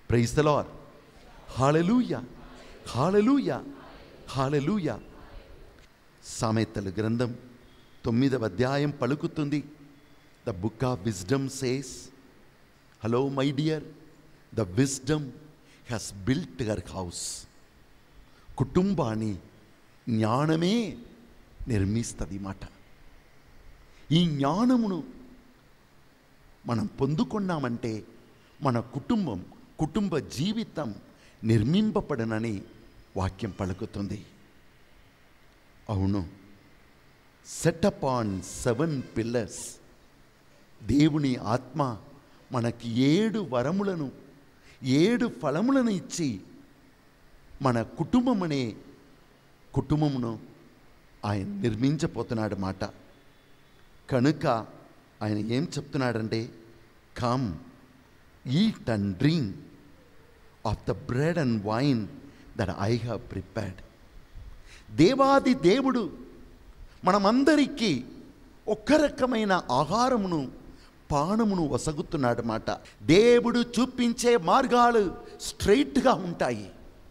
praise the lord hallelujah hallelujah hallelujah సామెతలు గ్రంథం తొమ్మిదవ అధ్యాయం పలుకుతుంది the book of wisdom says hello my dear the wisdom has built her house కుటుంబాన్ని జ్ఞానమే నిర్మిస్తుంది మాట ఈ జ్ఞానమును మనం పొందుకున్నామంటే మన కుటుంబం కుటుంబ జీవితం నిర్మింపబడనని వాక్యం పలుకుతుంది అవును సెటప్ ఆన్ సెవెన్ పిల్లర్స్ దేవుని ఆత్మ మనకి ఏడు వరములను ఏడు ఫలములను ఇచ్చి మన కుటుంబం అనే కుటుంబమును ఆయన నిర్మించబోతున్నాడు మాట కనుక ఆయన ఏం చెప్తున్నాడంటే come eat and drink of the bread and wine that I have prepared దేవాది దేవుడు మనమందరికీ ఒక్క రకమైన ఆహారమును పానమును వసగుతున్నాడు మాట దేవుడు చూపించే మార్గాలు స్ట్రైట్గా ఉంటాయి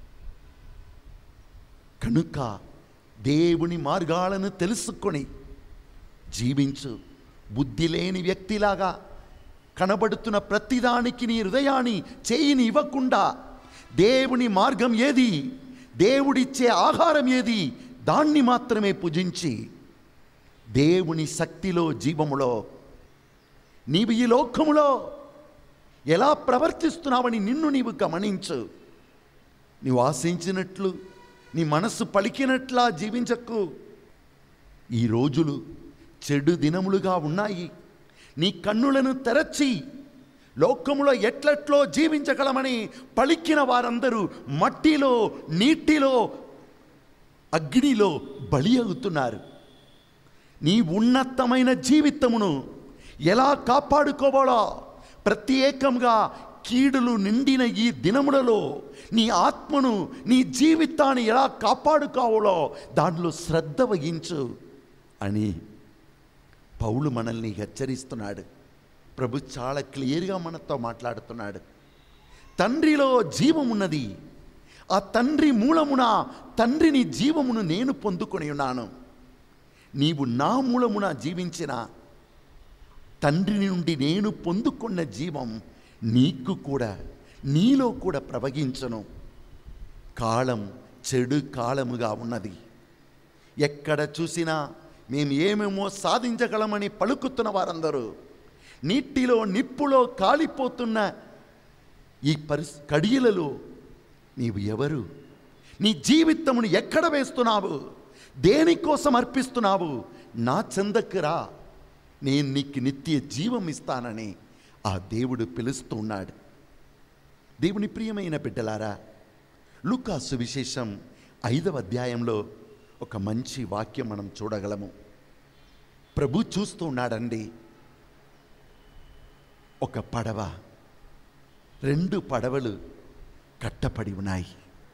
కనుక దేవుని మార్గాలను తెలుసుకొని జీవించు బుద్ధి లేని వ్యక్తిలాగా కనబడుతున్న ప్రతిదానికి నీ హృదయాన్ని చేయిని ఇవ్వకుండా దేవుని మార్గం ఏది దేవుడిచ్చే ఆహారం ఏది దాన్ని మాత్రమే పూజించి దేవుని శక్తిలో జీవములో నీవు ఈ లోకములో ఎలా ప్రవర్తిస్తున్నావని నిన్ను నీవు గమనించు నీవు ఆశించినట్లు నీ మనస్సు పలికినట్లా జీవించకు ఈ రోజులు చెడు దినములుగా ఉన్నాయి నీ కన్నులను తెరచి లోకములో ఎట్లట్లో జీవించగలమని పలికిన వారందరూ మట్టిలో నీటిలో అగ్నిలో బలి అవుతున్నారు నీ ఉన్నతమైన జీవితమును ఎలా కాపాడుకోవాలో ప్రత్యేకంగా కీడులు నిండిన ఈ దినములలో నీ ఆత్మను నీ జీవితాన్ని ఎలా కాపాడుకోవాలో దాంట్లో శ్రద్ధ వహించు అని పౌలు మనల్ని హెచ్చరిస్తున్నాడు ప్రభు చాలా క్లియర్గా మనతో మాట్లాడుతున్నాడు తండ్రిలో జీవమున్నది ఆ తండ్రి మూలమున తండ్రిని జీవమును నేను పొందుకొని ఉన్నాను నీవు నా మూలమున జీవించిన తండ్రి నుండి నేను పొందుకున్న జీవం నీకు కూడా నీలో కూడా ప్రవహించను కాలం చెడు కాలముగా ఉన్నది ఎక్కడ చూసినా మేము ఏమేమో సాధించగలమని పలుకుతున్న వారందరూ నీటిలో నిప్పులో కాలిపోతున్న ఈ పరిస్ కడియలలో నీవు ఎవరు నీ జీవితమును ఎక్కడ వేస్తున్నావు దేనికోసం అర్పిస్తున్నావు నా చెందకురా నేను నీకు నిత్య జీవం ఇస్తానని ఆ దేవుడు పిలుస్తున్నాడు దేవుని ప్రియమైన బిడ్డలారా లూకాసు విశేషం ఐదవ అధ్యాయంలో ఒక మంచి వాక్యం మనం చూడగలము ప్రభు చూస్తూ ఉన్నాడండి ఒక పడవ రెండు పడవలు కట్టపడి ఉన్నాయి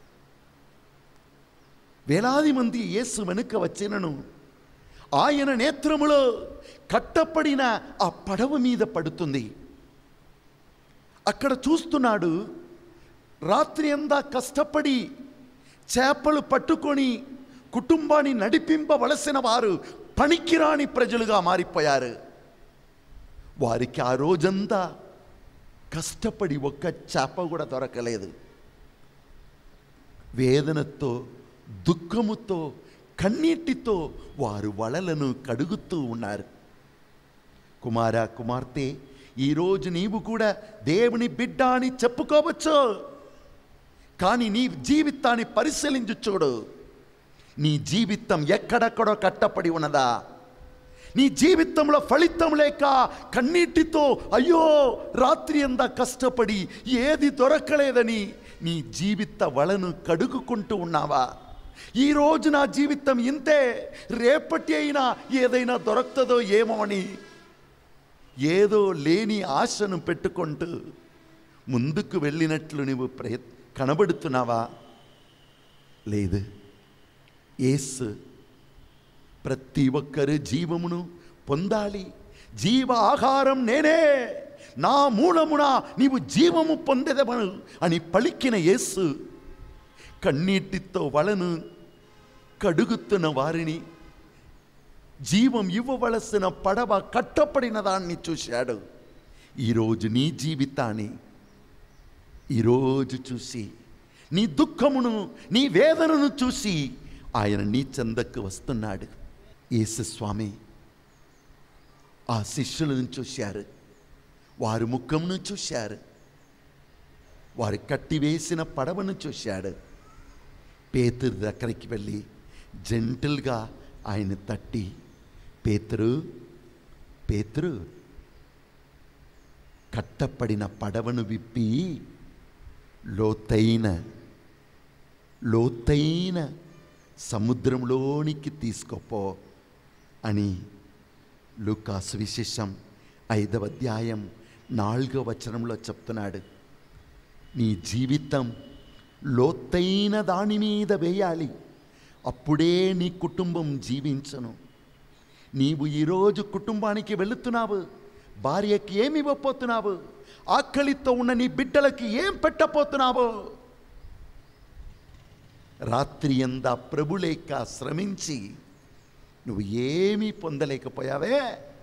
వేలాది మంది యేసు వెనుక వచ్చినను ఆయన నేత్రములో కట్టపడిన ఆ పడవ మీద పడుతుంది అక్కడ చూస్తున్నాడు రాత్రి అంతా కష్టపడి చేపలు పట్టుకొని కుటుంబాన్ని నడిపింపవలసిన వారు పనికిరాని ప్రజలుగా మారిపోయారు వారికి ఆ రోజంతా కష్టపడి ఒక్క చేప కూడా దొరకలేదు వేదనతో దుఃఖముతో కన్నీటితో వారు వలలను కడుగుతూ ఉన్నారు కుమార కుమార్తె ఈరోజు నీవు కూడా దేవుని బిడ్డ అని చెప్పుకోవచ్చు కానీ నీ జీవితాన్ని పరిశీలించు చూడు నీ జీవితం ఎక్కడెక్కడో కట్టపడి ఉన్నదా నీ జీవితంలో ఫలితం లేక కన్నీటితో అయ్యో రాత్రి అంతా కష్టపడి ఏది దొరకలేదని నీ జీవిత వలను కడుగుకుంటూ ఉన్నావా ఈ రోజు నా జీవితం ఇంతే రేపటి అయినా ఏదైనా దొరుకుతుందో ఏమో అని ఏదో లేని ఆశను పెట్టుకుంటూ ముందుకు వెళ్ళినట్లు నువ్వు ప్రయత్ కనబడుతున్నావా లేదు ఏసు ప్రతి ఒక్కరు జీవమును పొందాలి జీవ ఆహారం నేనే నా మూలమున నీవు జీవము పొందెదవను అని పలికిన యేసు కన్నీటితో వలను కడుగుతున్న వారిని జీవం ఇవ్వవలసిన పడవ కట్టపడిన దాన్ని చూశాడు ఈరోజు నీ జీవితాన్ని ఈరోజు చూసి నీ దుఃఖమును నీ వేదనను చూసి ఆయన నీ చెందకు వస్తున్నాడు యేసు స్వామి ఆ శిష్యులను చూశారు వారి ముఖంను చూశారు వారి కట్టివేసిన పడవను చూశాడు పేతురు దగ్గరికి వెళ్ళి జెంటిల్గా ఆయన తట్టి పేతురు పేతురు కట్టపడిన పడవను విప్పి లోతైన లోతైన సముద్రంలోనికి తీసుకుపో అని లూకాసు విశేషం ఐదవ అధ్యాయం నాలుగవ వచనంలో చెప్తున్నాడు నీ జీవితం లోతైన దాని మీద వేయాలి అప్పుడే నీ కుటుంబం జీవించను నీవు ఈరోజు కుటుంబానికి వెళుతున్నావు భార్యకి ఏమి ఇవ్వపోతున్నావు ఆకలితో ఉన్న నీ బిడ్డలకి ఏం పెట్టపోతున్నావు రాత్రి ఎందా ప్రభులేక శ్రమించి నువ్వు ఏమీ పొందలేకపోయావే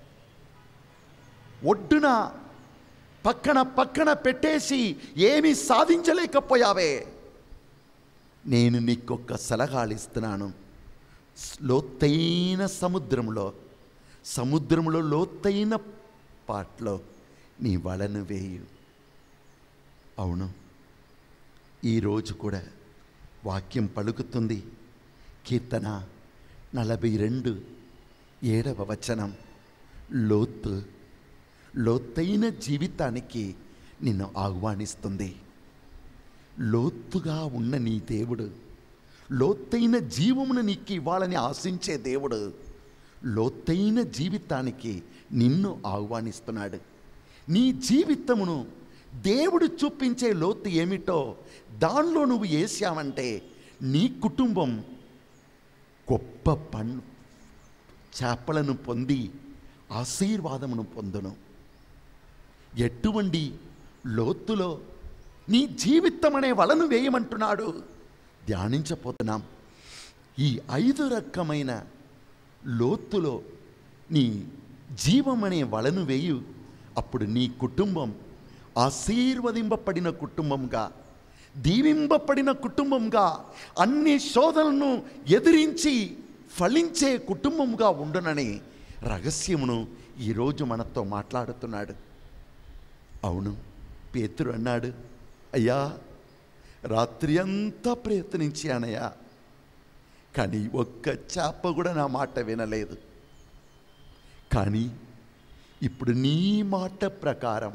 ఒడ్డున పక్కన పక్కన పెట్టేసి ఏమీ సాధించలేకపోయావే నేను నీకొక్క సలహాలు ఇస్తున్నాను లోతైన సముద్రంలో సముద్రంలో లోతైన పాటలో నీ వలను వేయు అవును ఈరోజు కూడా వాక్యం పలుకుతుంది కీర్తన నలభై రెండు ఏడవ వచనం లోతు లోతైన జీవితానికి నిన్ను ఆహ్వానిస్తుంది లోతుగా ఉన్న నీ దేవుడు లోతైన జీవమును నీకు ఇవ్వాలని ఆశించే దేవుడు లోతైన జీవితానికి నిన్ను ఆహ్వానిస్తున్నాడు నీ జీవితమును దేవుడు చూపించే లోతు ఏమిటో దానిలో నువ్వు వేసావంటే నీ కుటుంబం గొప్ప పన్ చేపలను పొంది ఆశీర్వాదమును పొందును ఎటువంటి లోతులో నీ జీవితం అనే వలను వేయమంటున్నాడు ధ్యానించపోతున్నాం ఈ ఐదు రకమైన లోతులో నీ జీవం అనే వలను వేయు అప్పుడు నీ కుటుంబం ఆశీర్వదింపబడిన కుటుంబంగా దీవింపబడిన కుటుంబంగా అన్ని శోధనలను ఎదిరించి ఫలించే కుటుంబంగా ఉండునని రహస్యమును ఈరోజు మనతో మాట్లాడుతున్నాడు అవును పేతురు అన్నాడు అయ్యా రాత్రి అంతా ప్రయత్నించానయ్యా కానీ ఒక్క చేప కూడా నా మాట వినలేదు కానీ ఇప్పుడు నీ మాట ప్రకారం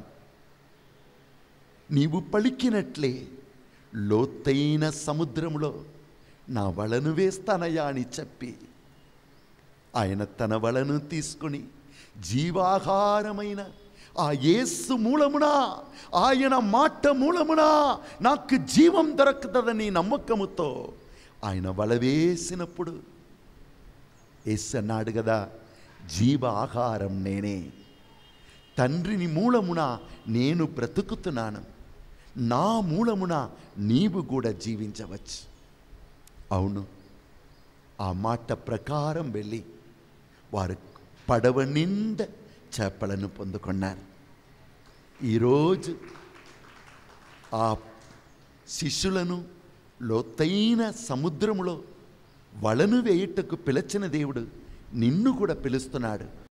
నీవు పలికినట్లే లోతైన సముద్రంలో నా వలను వేస్తానయ్యా అని చెప్పి ఆయన తన వలను తీసుకుని జీవాహారమైన ఆ యేసు మూలమున ఆయన మాట మూలమున నాకు జీవం దొరకుతుందని నమ్మకముతో ఆయన వల వేసినప్పుడు యేసు అన్నాడు కదా జీవ ఆహారం నేనే తండ్రిని మూలమున నేను బ్రతుకుతున్నాను నా మూలమున నీవు కూడా జీవించవచ్చు అవును ఆ మాట ప్రకారం వెళ్ళి వారు పడవ నిండా చేపలను పొందుకున్నారు ఈరోజు ఆ శిష్యులను లోతైన సముద్రములో వలను వేయుటకు పిలచిన దేవుడు నిన్ను కూడా పిలుస్తున్నాడు